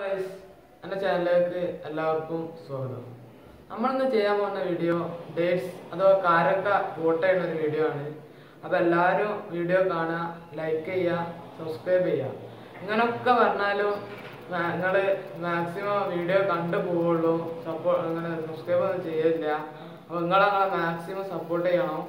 guys എൻ്റെ ചാനലിലേക്ക് എല്ലാവർക്കും സ്വാഗതം നമ്മളിന്ന് ചെയ്യാൻ പോകുന്ന വീഡിയോ ഡേറ്റ്സ് അഥവാ കാരക്ക വോട്ട് ചെയ്യുന്ന ഒരു വീഡിയോ ആണ് അപ്പോൾ എല്ലാവരും വീഡിയോ കാണുക ലൈക്ക് ചെയ്യുക സബ്സ്ക്രൈബ് ചെയ്യുക ഇങ്ങനൊക്കെ പറഞ്ഞാലും നിങ്ങൾ മാക്സിമം വീഡിയോ കണ്ടു പോവുള്ളൂ സപ്പോർട്ട് അങ്ങനെ സബ്സ്ക്രൈബ് ഒന്നും ചെയ്യില്ല അപ്പോൾ നിങ്ങളങ്ങനെ മാക്സിമം സപ്പോർട്ട് ചെയ്യണം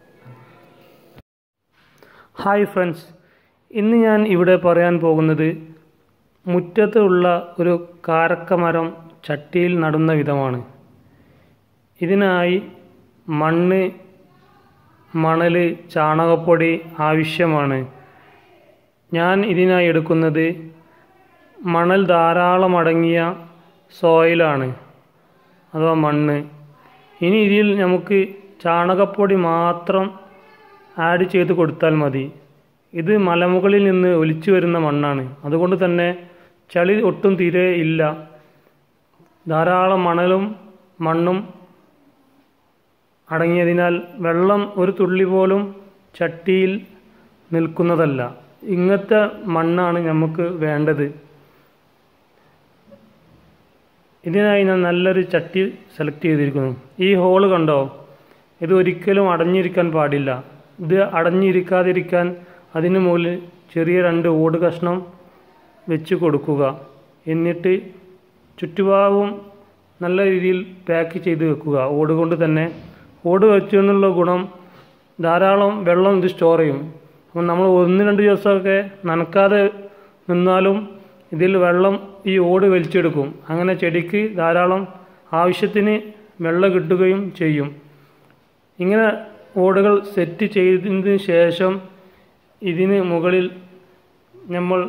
ഹായ് ഫ്രണ്ട്സ് ഇന്ന് ഞാൻ ഇവിടെ പറയാൻ പോകുന്നത് മുറ്റത്തുള്ള ഒരു കാരക്കമരം ചട്ടിയിൽ നടുന്ന വിധമാണ് ഇതിനായി മണ്ണ് മണൽ ചാണകപ്പൊടി ആവശ്യമാണ് ഞാൻ ഇതിനായി എടുക്കുന്നത് മണൽ ധാരാളം അടങ്ങിയ സോയിലാണ് അഥവാ മണ്ണ് ഇനി ഇതിൽ നമുക്ക് ചാണകപ്പൊടി മാത്രം ആഡ് ചെയ്ത് കൊടുത്താൽ മതി ഇത് മലമുകളിൽ നിന്ന് ഒലിച്ചു വരുന്ന മണ്ണാണ് അതുകൊണ്ട് തന്നെ ചളി ഒട്ടും തീരെ ഇല്ല ധാരാളം മണലും മണ്ണും അടങ്ങിയതിനാൽ വെള്ളം ഒരു തുള്ളി പോലും ചട്ടിയിൽ നിൽക്കുന്നതല്ല ഇങ്ങനത്തെ മണ്ണാണ് നമുക്ക് വേണ്ടത് ഇതിനായി ഞാൻ നല്ലൊരു ചട്ടി സെലക്ട് ചെയ്തിരിക്കുന്നു ഈ ഹോള് കണ്ടോ ഇത് ഒരിക്കലും അടഞ്ഞിരിക്കാൻ പാടില്ല ഇത് അടഞ്ഞിരിക്കാതിരിക്കാൻ അതിന് മുകളിൽ ചെറിയ രണ്ട് ഓട് കഷ്ണം വെച്ച് കൊടുക്കുക എന്നിട്ട് ചുറ്റുഭാഗവും നല്ല രീതിയിൽ പാക്ക് ചെയ്ത് വെക്കുക ഓട് കൊണ്ട് തന്നെ ഓട് വെച്ചെന്നുള്ള ഗുണം ധാരാളം വെള്ളം ഇത് സ്റ്റോർ ചെയ്യും അപ്പം നമ്മൾ ഒന്ന് രണ്ട് ദിവസമൊക്കെ നനക്കാതെ നിന്നാലും ഇതിൽ വെള്ളം ഈ ഓട് വലിച്ചെടുക്കും അങ്ങനെ ചെടിക്ക് ധാരാളം ആവശ്യത്തിന് വെള്ളം കിട്ടുകയും ചെയ്യും ഇങ്ങനെ ഓടുകൾ സെറ്റ് ചെയ്തതിന് ശേഷം ഇതിന് മുകളിൽ നമ്മൾ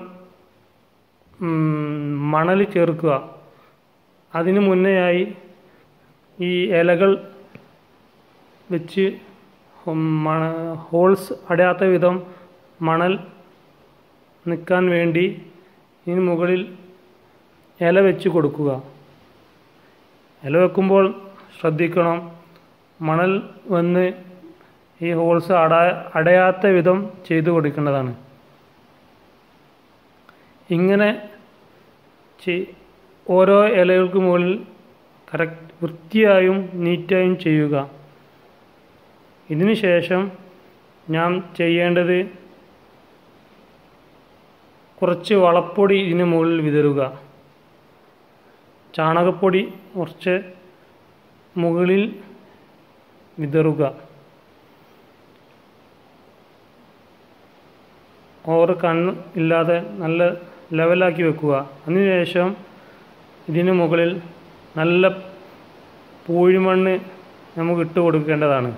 മണൽ ചേർക്കുക അതിന് മുന്നെയായി ഈ ഇലകൾ വെച്ച് മണ ഹോൾസ് അടയാത്ത വിധം മണൽ നിൽക്കാൻ വേണ്ടി ഇതിന് മുകളിൽ ഇല വെച്ച് കൊടുക്കുക ഇല വെക്കുമ്പോൾ ശ്രദ്ധിക്കണം മണൽ വന്ന് ഈ ഹോൾസ് അട അടയാത്ത വിധം ചെയ്തു കൊടുക്കേണ്ടതാണ് ഇങ്ങനെ ഓരോ ഇലകൾക്ക് മുകളിൽ കറക്റ്റ് വൃത്തിയായും നീറ്റായും ചെയ്യുക ഇതിനു ശേഷം ഞാൻ ചെയ്യേണ്ടത് കുറച്ച് വളപ്പൊടി ഇതിന് മുകളിൽ വിതറുക ചാണകപ്പൊടി കുറച്ച് മുകളിൽ വിതറുക ഓവർ കണ്ണ് ഇല്ലാതെ നല്ല ലെവലാക്കി വെക്കുക അതിനുശേഷം ഇതിന് മുകളിൽ നല്ല പൂഴിമണ്ണ് നമുക്ക് ഇട്ട് കൊടുക്കേണ്ടതാണ്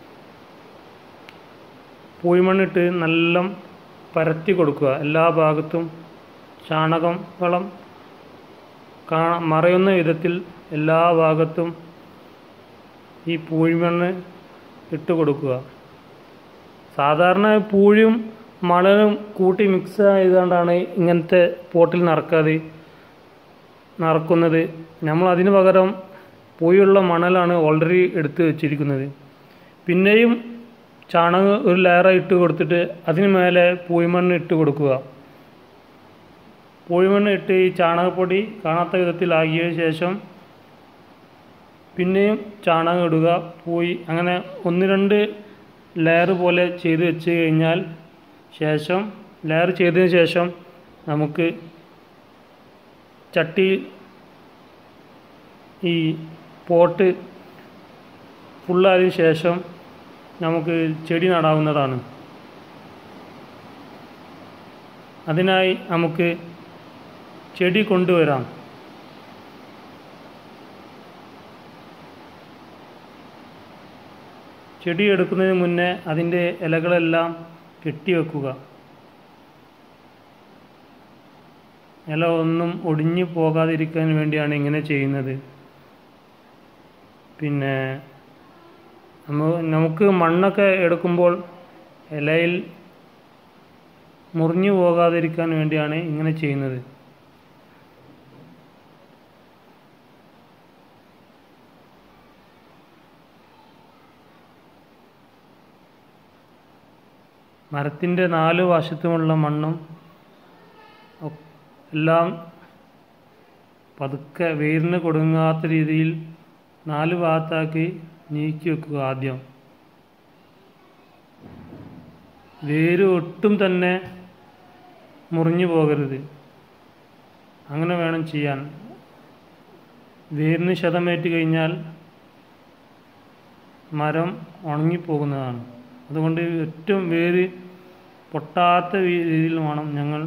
പൂഴിമണ്ണിട്ട് നല്ല പരത്തി കൊടുക്കുക എല്ലാ ഭാഗത്തും ചാണകം വളം കാ മറയുന്ന വിധത്തിൽ എല്ലാ ഭാഗത്തും ഈ പൂഴിമണ്ണ് ഇട്ട് കൊടുക്കുക സാധാരണ പൂഴിയും മണലും കൂട്ടി മിക്സ് ആയതുകൊണ്ടാണ് ഇങ്ങനത്തെ പോട്ടിൽ നിറക്കാതെ നിറക്കുന്നത് നമ്മൾ അതിന് പകരം പൂയുള്ള മണലാണ് ഓൾറെഡി എടുത്ത് വെച്ചിരിക്കുന്നത് പിന്നെയും ചാണകം ഒരു ലെയറായി ഇട്ട് കൊടുത്തിട്ട് അതിന് മേലെ പൂഴിമണ്ണ് ഇട്ട് കൊടുക്കുക പൂഴിമണ്ണ് ഇട്ട് ഈ ചാണകപ്പൊടി കാണാത്ത വിധത്തിലാക്കിയ ശേഷം പിന്നെയും ചാണകം ഇടുക പൂയി അങ്ങനെ ഒന്ന് രണ്ട് ലെയർ പോലെ ചെയ്ത് വെച്ച് കഴിഞ്ഞാൽ ശേഷം ലെയർ ചെയ്തതിന് ശേഷം നമുക്ക് ചട്ടി ഈ പോട്ട് ഫുള്ളായതിനു ശേഷം നമുക്ക് ചെടി നടാവുന്നതാണ് അതിനായി നമുക്ക് ചെടി കൊണ്ടുവരാം ചെടി എടുക്കുന്നതിന് മുന്നേ അതിൻ്റെ ഇലകളെല്ലാം കെട്ടിവെക്കുക ഇല ഒന്നും ഒടിഞ്ഞു പോകാതിരിക്കാൻ വേണ്ടിയാണ് ഇങ്ങനെ ചെയ്യുന്നത് പിന്നെ നമുക്ക് മണ്ണൊക്കെ എടുക്കുമ്പോൾ ഇലയിൽ മുറിഞ്ഞു പോകാതിരിക്കാൻ വേണ്ടിയാണ് ഇങ്ങനെ ചെയ്യുന്നത് മരത്തിൻ്റെ നാല് വശത്തുമുള്ള മണ്ണും ഒ- എല്ലാം പതുക്കെ വേരിന് കൊടുങ്ങാത്ത രീതിയിൽ നാല് ഭാഗത്താക്കി നീക്കി വെക്കുക ആദ്യം വേര് ഒട്ടും തന്നെ മുറിഞ്ഞു പോകരുത് അങ്ങനെ വേണം ചെയ്യാൻ വേരിന് ക്ഷതമേറ്റ് കഴിഞ്ഞാൽ മരം ഉണങ്ങിപ്പോകുന്നതാണ് അതുകൊണ്ട് ഏറ്റവും വേര് പൊട്ടാത്ത രീതിയിൽ വേണം ഞങ്ങൾ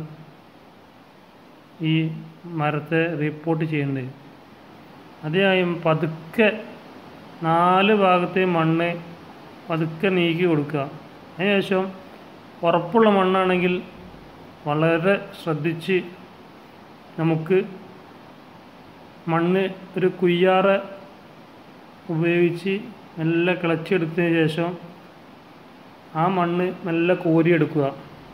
ഈ മരത്തെ റിപ്പോർട്ട് ചെയ്യേണ്ടത് അതേയും പതുക്കെ നാല് ഭാഗത്തെ മണ്ണ് പതുക്കെ നീക്കി കൊടുക്കുക അതിനുശേഷം ഉറപ്പുള്ള മണ്ണാണെങ്കിൽ വളരെ ശ്രദ്ധിച്ച് നമുക്ക് മണ്ണ് ഒരു കുയ്യാറ ഉപയോഗിച്ച് മെല്ലെ കിളച്ചെടുത്തതിന് ശേഷം ആ മണ്ണ് മെല്ലെ കോരിയെടുക്കുക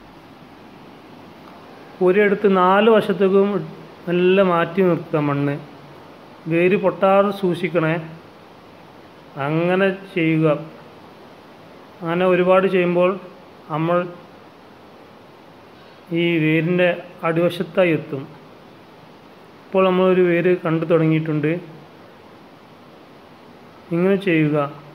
കോരിയെടുത്ത് നാല് വശത്തേക്കും മെല്ലെ മാറ്റി നിർത്തുക മണ്ണ് വേര് പൊട്ടാതെ സൂക്ഷിക്കണേ അങ്ങനെ ചെയ്യുക അങ്ങനെ ഒരുപാട് ചെയ്യുമ്പോൾ നമ്മൾ ഈ വേരിൻ്റെ അടിവശത്തായി എത്തും ഇപ്പോൾ നമ്മളൊരു വേര് കണ്ടു തുടങ്ങിയിട്ടുണ്ട് ഇങ്ങനെ ചെയ്യുക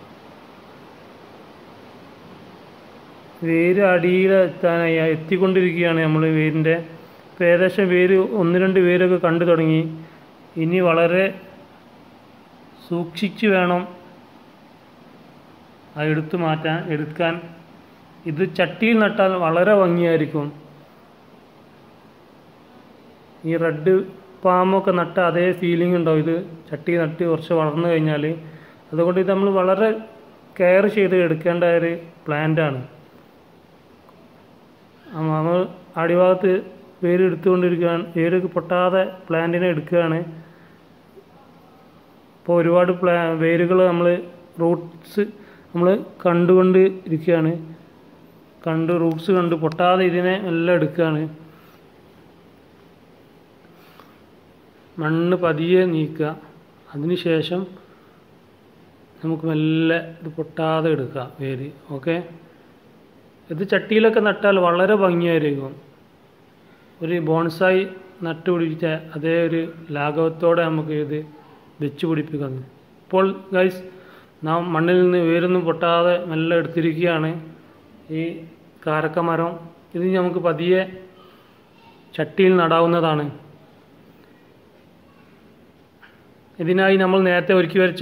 വേര് അടിയിൽ എത്താനായി എത്തിക്കൊണ്ടിരിക്കുകയാണ് നമ്മൾ വേരിൻ്റെ ഇപ്പോൾ ഏകദേശം വേര് ഒന്ന് രണ്ട് വേരൊക്കെ കണ്ടു തുടങ്ങി ഇനി വളരെ സൂക്ഷിച്ച് വേണം അത് എടുത്തു മാറ്റാൻ എടുക്കാൻ ഇത് ചട്ടിയിൽ നട്ടാൽ വളരെ ഭംഗിയായിരിക്കും ഈ റെഡ് പാമൊക്കെ നട്ട അതേ ഫീലിംഗ് ഉണ്ടാവും ഇത് ചട്ടി നട്ട് കുറച്ച് വളർന്നു കഴിഞ്ഞാൽ അതുകൊണ്ട് ഇത് നമ്മൾ വളരെ കെയർ ചെയ്ത് എടുക്കേണ്ട ഒരു പ്ലാന്റാണ് നമ്മൾ അടിഭാഗത്ത് വേര് എടുത്തുകൊണ്ടിരിക്കുകയാണ് വേര് പൊട്ടാതെ പ്ലാന്റിനെ എടുക്കുകയാണ് ഇപ്പോൾ ഒരുപാട് പ്ലാ വേരുകൾ നമ്മൾ റൂട്ട്സ് നമ്മൾ കണ്ടുകൊണ്ട് ഇരിക്കുകയാണ് കണ്ട് റൂട്ട്സ് കണ്ട് പൊട്ടാതെ ഇതിനെ എല്ലാം എടുക്കുകയാണ് മണ്ണ് പതിയെ നീക്കുക അതിനുശേഷം നമുക്ക് മെല്ലെ ഇത് പൊട്ടാതെ എടുക്കുക വേര് ഓക്കെ ഇത് ചട്ടിയിലൊക്കെ നട്ടാൽ വളരെ ഭംഗിയായിരിക്കും ഒരു ബോൺസായി നട്ടുപിടിച്ച അതേ ഒരു ലാഘവത്തോടെ നമുക്ക് ഇത് വെച്ച് പിടിപ്പിക്കുന്നു ഇപ്പോൾ ഗൈസ് നാം മണ്ണിൽ നിന്ന് വേരൊന്നും പൊട്ടാതെ മെല്ലെ എടുത്തിരിക്കുകയാണ് ഈ കാരക്ക മരം ഇത് നമുക്ക് പതിയെ ചട്ടിയിൽ നടാവുന്നതാണ് ഇതിനായി നമ്മൾ നേരത്തെ ഒരുക്കി വരച്ച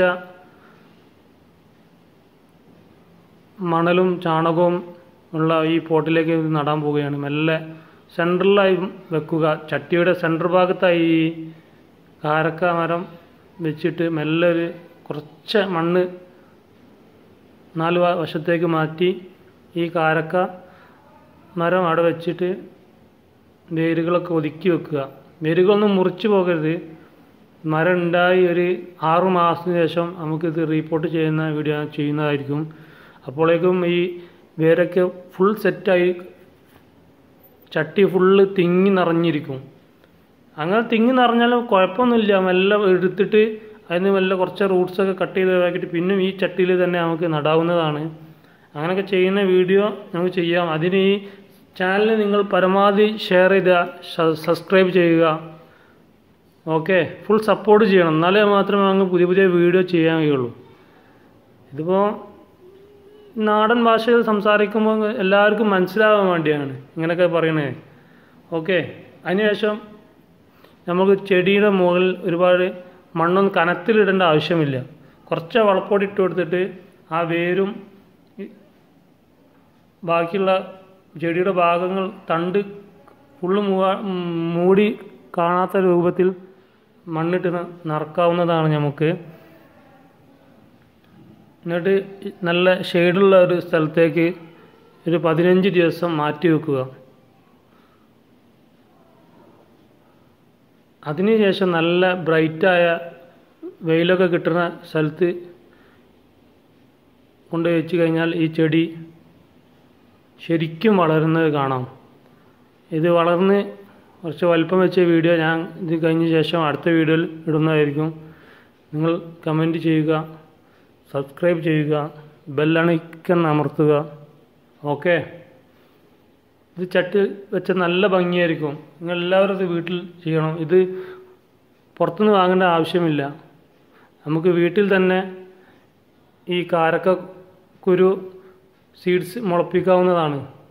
മണലും ചാണകവും ഉള്ള ഈ പോട്ടിലേക്ക് ഇത് നടാൻ പോവുകയാണ് മെല്ലെ സെൻട്രലായി വെക്കുക ചട്ടിയുടെ സെൻട്രൽ ഭാഗത്തായി ഈ കാരക്ക മരം വെച്ചിട്ട് മെല്ലെ ഒരു കുറച്ച് മണ്ണ് നാല് വ- വശത്തേക്ക് മാറ്റി ഈ കാരക്ക മരം അവിടെ വെച്ചിട്ട് വേരുകളൊക്കെ ഒതുക്കി വെക്കുക വേരുകളൊന്നും മുറിച്ചു പോകരുത് മരം ഉണ്ടായി ഒരു ആറു മാസത്തിന് ശേഷം നമുക്കിത് റീപ്പോർട്ട് ചെയ്യുന്ന വീഡിയോ ചെയ്യുന്നതായിരിക്കും അപ്പോഴേക്കും ഈ വേരൊക്കെ ഫുൾ സെറ്റായി ചട്ടി ഫുള്ള് തിങ്ങി നിറഞ്ഞിരിക്കും അങ്ങനെ തിങ്ങി നിറഞ്ഞാലും കുഴപ്പമൊന്നുമില്ല മെല്ലെ എടുത്തിട്ട് അതിന് മെല്ലെ കുറച്ച് റൂട്ട്സൊക്കെ കട്ട് ചെയ്ത് ഒഴിവാക്കിയിട്ട് പിന്നും ഈ ചട്ടിയിൽ തന്നെ നമുക്ക് നടാവുന്നതാണ് അങ്ങനെയൊക്കെ ചെയ്യുന്ന വീഡിയോ നമുക്ക് ചെയ്യാം അതിന് ഈ ചാനൽ നിങ്ങൾ പരമാവധി ഷെയർ ചെയ്യുക സ- സബ്സ്ക്രൈബ് ചെയ്യുക ഓക്കെ ഫുൾ സപ്പോർട്ട് ചെയ്യണം എന്നാലേ മാത്രമേ നമുക്ക് പുതിയ പുതിയ വീഡിയോ ചെയ്യാൻ കഴിയുള്ളൂ ഇതിപ്പോൾ നാടൻ ഭാഷയിൽ സംസാരിക്കുമ്പോൾ എല്ലാവർക്കും മനസ്സിലാവാൻ വേണ്ടിയാണ് ഇങ്ങനെയൊക്കെ പറയണേ ഓക്കെ അതിനുശേഷം നമുക്ക് ചെടിയുടെ മുകളിൽ ഒരുപാട് മണ്ണൊന്നും കനത്തിലിടേണ്ട ആവശ്യമില്ല കുറച്ച് വളപ്പൊടി ഇട്ട് കൊടുത്തിട്ട് ആ വേരും ഈ ബാക്കിയുള്ള ചെടിയുടെ ഭാഗങ്ങൾ തണ്ട് ഫുള്ള് മൂടി കാണാത്ത രൂപത്തിൽ മണ്ണിട്ട് ന- നിറക്കാവുന്നതാണ് നമുക്ക് എന്നിട്ട് നല്ല ഷെയ്ഡുള്ള ഒരു സ്ഥലത്തേക്ക് ഒരു പതിനഞ്ച് ദിവസം മാറ്റി വെക്കുക അതിനുശേഷം നല്ല ബ്രൈറ്റായ വെയിലൊക്കെ കിട്ടുന്ന സ്ഥലത്ത് കൊണ്ടുപോയി വെച്ച് കഴിഞ്ഞാൽ ഈ ചെടി ശരിക്കും വളരുന്നത് കാണാം ഇത് വളർന്ന് കുറച്ച് വലിപ്പം വെച്ച വീഡിയോ ഞാൻ ഇത് കഴിഞ്ഞ ശേഷം അടുത്ത വീഡിയോയിൽ ഇടുന്നതായിരിക്കും നിങ്ങൾ കമൻറ്റ് ചെയ്യുക സബ്സ്ക്രൈബ് ചെയ്യുക ബെല്ലണിക്കൻ അമർത്തുക ഓക്കെ ഇത് ചട്ടി വെച്ച നല്ല ഭംഗിയായിരിക്കും നിങ്ങൾ എല്ലാവരും ഇത് വീട്ടിൽ ചെയ്യണം ഇത് പുറത്തുനിന്ന് വാങ്ങേണ്ട ആവശ്യമില്ല നമുക്ക് വീട്ടിൽ തന്നെ ഈ കാരക്ക കുരു സീഡ്സ് മുളപ്പിക്കാവുന്നതാണ്